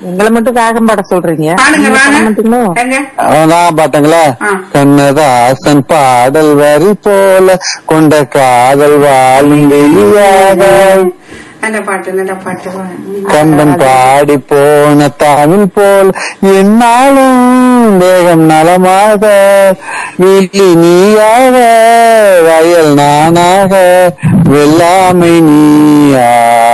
எங்களை மட்டும் காகம் பாட சொல்றீங்க பாடுங்க நீங்க பாட மாட்டீங்களோ? வாங்க எங்க அவன்தான் பாட்டுங்களா ஆ. கண்ணதாசன் பாடல் வரி போல கொண்ட காதல் வாழும் வெளியாக நல்ல பாட்டு நல்ல பாட்டு கண்டன் பாடி போன தமிழ் போல் என்னாலும் தேகம் நலமாக வீட்டி நீயாக வயல் நானாக வெள்ளாமை நீயா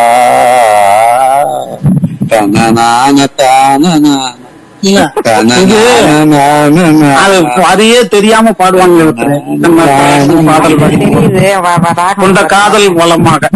தனநான தானநான இல்ல, இது அது அதையே தெரியாம பாடுவாங்க ஒருத்தர். நம்ம பாடல் பாடி தெரியுது வ- வ- ராகம் கொண்ட காதல் வளமாக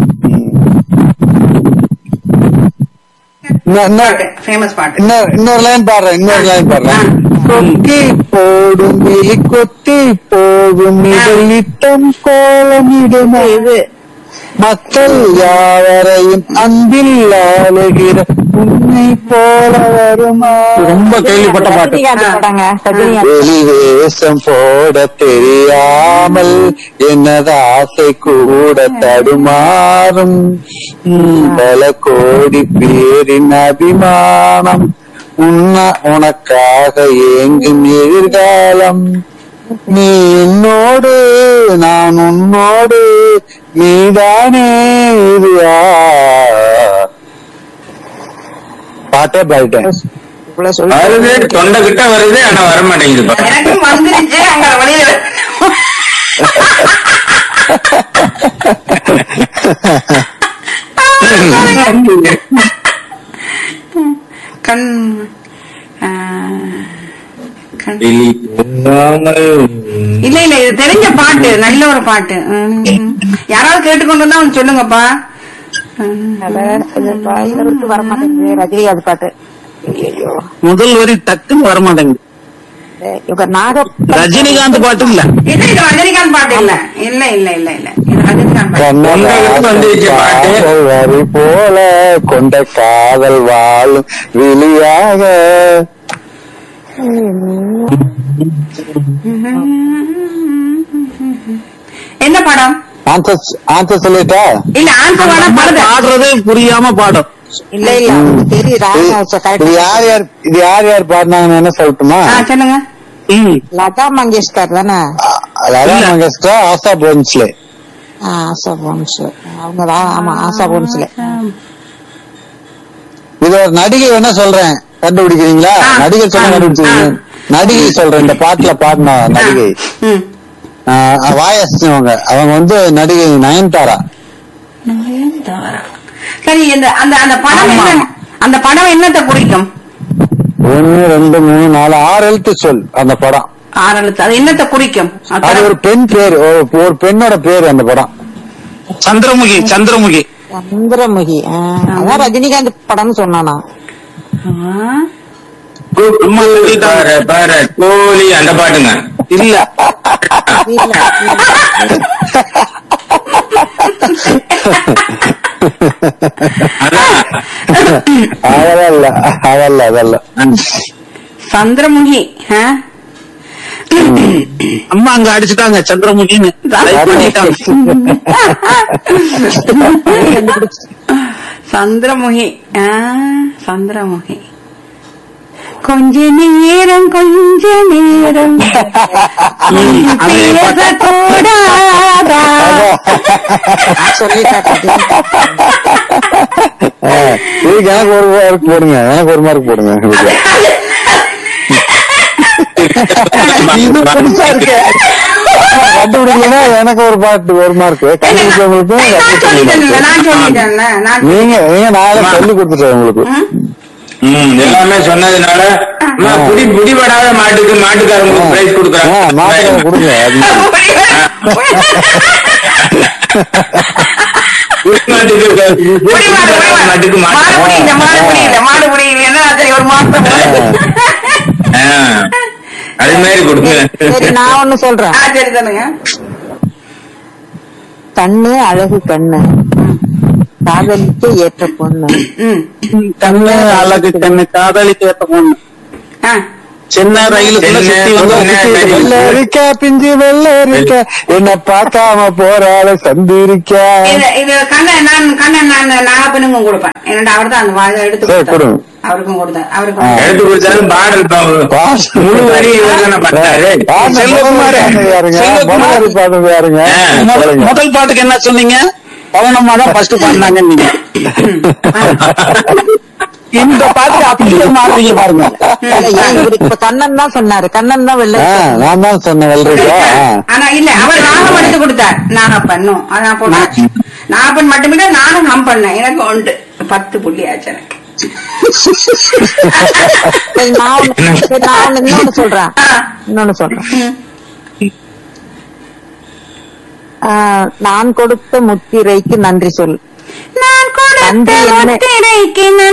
பாட்டு ஃபேமஸ் பாட்டு இன்னொரு இன்னொரு லைன் பாடுறேன் இன்னொரு லைன் பாடுறேன் கொக்கி போடும் எலி கொத்தி போகும் இதழிட்டம் கோலமிடும் இது மக்கள் யாவரையும் அன்பில் ஆளுகிற உன்னை போல வருமா ரொம்ப கேள்விப்பட்ட பாட்டு ரஜினிகாந்த் படங்க ரஜினிகாந்த் வெளி வேஷம் போட தெரியாமல் எனது ஆசை கூட தடுமாறும் உம், பல கோடி பேரின் அபிமானம் உன்ன உனக்காக ஏங்கும் எதிர்காலம் நீ என்னோடு நான் உன்னோடு நீதானே இது ஆ. பாட்டே பாடிட்டேன் இவ்வளவு சொல்லி வருது தொண்டை கிட்ட வருது ஆனா வர மாட்டேங்குது எனக்கும் வந்துருச்சு அங்க வெளியில கண் ஆ, கண் இல்ல இல்ல இது தெரிஞ்ச பாட்டு நல்ல ஒரு பாட்டு ம். யாராவது கேட்டுக்கொண்டு வந்தா அவன் சொல்லுங்கப்பா ம். வாயிலிருந்து வர மாட்டேங்குது ரஜினிகாந்த் பாட்டு ஐயோ முதல் வரி டக்குன்னு வர மாட்டேங்குது இவங்க நாக ரஜினிகாந்த் பாட்டு இல்ல இது இது ரஜினிகாந்த் பாட்டு இல்ல இல்ல இல்ல இல்ல இல்ல இது ரஜினிகாந்த் பாட்டு தொண்டைக்கு வந்துருச்சு பாட்டு. காதல் வரி போல கொண்ட காதல் வாழும் விழியாக என்ன படம் ஆன்சர் ஆன்சர் சொல்லிட்டா இல்ல ஆன்சர் வேணா பாடுது பாடுறதே புரியாம பாடும் இல்ல இல்ல அவங்களுக்கு தெரியும் ராகம் வச்ச இது கரெக்ட் யார் யார் இது யார் யார் பாடினாங்கன்னு என்ன சொல்லட்டுமா ஆ, சொல்லுங்க ம். லதா மங்கேஷ்கர் தானே லதா மங்கேஷ்கர் ஆசா போன்ஸ்லே ஆ, ஆசா போன்ஸ் அவங்க தான் ஆமா ஆசா போன்ஸ்ல இது ஒரு நடிகை என்ன சொல்றேன் கண்டுபிடிக்கிறீங்களா ஆ, நடிகை சொல்ல ஆ, கண்டுபிடிச்சீங்க ஆ. நடிகை சொல்றேன் இந்த பாட்டுல பாடின நடிகை ம். வாயஸ்னவங்க அவங்க வந்து நடிகை நயன்தாரா நயன்தாரா. சரி இந்த அந்த அந்த படம் என்ன அந்த படம் என்னத்தை குறிக்கும் ஒன்னு ரெண்டு மூணு நாலு ஆறு எழுத்து சொல் அந்த படம் ஆறு எழுத்து அது என்னத்தை குறிக்கும் அது அது ஒரு பெண் பேர் ஒரு- ஒரு பெண்ணோட பேர் அந்த படம் சந்திரமுகி சந்திரமுகி சந்திரமுகி ஆ, அதான் ரஜினிகாந்த் படம்னு சொன்னானா ஆ. அம்மா சொல்லிட்டாங்க. பாரு பாரு கோழி அந்த பாட்டுங்க இல்ல இல்ல, இல்ல. அதான் அதெல்லாம் இல்ல அதல்ல அதல்ல சந்திரமுகி ஆ? அம்மா அங்க அடிச்சுட்டாங்க சந்திரமுகின்னு Type பண்ணிட்டாங்க. சந்திரமுகி ஆ, சந்திரமுகி கொஞ்ச நேரம் கொஞ்ச நேரம் அதே பாட்டு. பேசக்கூடாதா நான் சொல்லிட்டேன் ஆ, இதுக்கு எனக்கு ஒரு மார்க் போடுங்க எனக்கு ஒரு மார்க் போடுங்க இதுக்கு. இது புதுசா இருக்கு கண்டுபிடிக்கலன்னா எனக்கு ஒரு பாட்டு ஒரு மார்க் கண்டுபிடிச்சவங்களுக்கு நான் சொல்லிட்டேன்ல நான் சொல்லிட்டேன்ல நான் நீங்க நீங்க நாளை சொல்லி கொடுத்துட்டேன் உங்களுக்கு ம், எல்லாமே சொன்னதுனால அம்மா, புடி புடிபடாத மாட்டுக்கு மாட்டுக்காரங்களுக்கு பிரைஸ் ஆ, மாத்திரை கொடுக்குறாங்க கொடுங்க மாட்டுக்கு புடிபடாத மாட்டுக்கு மாடு புடியில மாடு மாட்டு புடியில மாடு புடியில என்ன சரி ஒரு மாசம் ஆ, அது மாதிரி கொடுங்க சரி நான் ஒண்ணு சொல்றேன் ஆ சரி சொல்லுங்க கண்ணு அழகு கண்ணு காதலிக்க ஏற்ற பொண்ணு ம் கண்ணு அழகு கண்ணு காதலிக்கு ஏத்த பொண்ணு ஆ சின்ன ரயிலுக்குள்ள சுத்தி வந்து வெள்ளரிக்கா பிஞ்சு வெள்ளரிக்கா என்ன பார்க்காம போறாள சந்திரிக்கா இது இது கண்ணன் நான் கண்ணன் நான் நாகப்பனுக்கும் கொடுப்பேன் என்னடா அவர் தான் அந்த வாழை எடுத்து சரி, கொடுத்தாரு. கொடுங்க. அவருக்கும் கொடுத்தேன் ஆ. அவருக்கும் எடுத்து கொடுத்தாலும் பாடல் பா- முழு வரி இவர்தானே பண்ணாரு செல்வகுமார். யாருங்க செல்வகுமார். மனோகரி பாடுறது யாருங்க ஆ. முதல் முதல் பாட்டுக்கு என்ன சொன்னீங்க பவனம்மா தான் ஃபர்ஸ்ட் பாடினாங்க நீங்க இந்த பாட்டு அப்படியே மாறுறீங்க பாருங்க ஏன் இவருக்கு இப்ப கண்ணன் தான் சொன்னாரு கண்ணன் தான் வெள்ளை ஆ, நான் தான் சொன்னேன் வெள்ளரிக்கா ஆ. ஆனா இல்ல அவர் நாகம் எடுத்து கொடுத்தார் நாகப்பன்னும் அதான் போட்டேன் நாகப்பன் மட்டுமில்ல நானும் ஹம் பண்ணேன் எனக்கு உண்டு பத்து புள்ளி ஆச்சு எனக்கு சரி, நான் ஒண்ணு- சரி, நான் ஒண்ணு இன்னொன்னு சொல்றேன் ஆ. இன்னொன்னு சொல்றேன் ம். ஆ, நான் கொடுத்த முத்திரைக்கு நன்றி சொல் நான் கொடுத்த நன்றி என்ன? முத்திரைக்கு நன்றி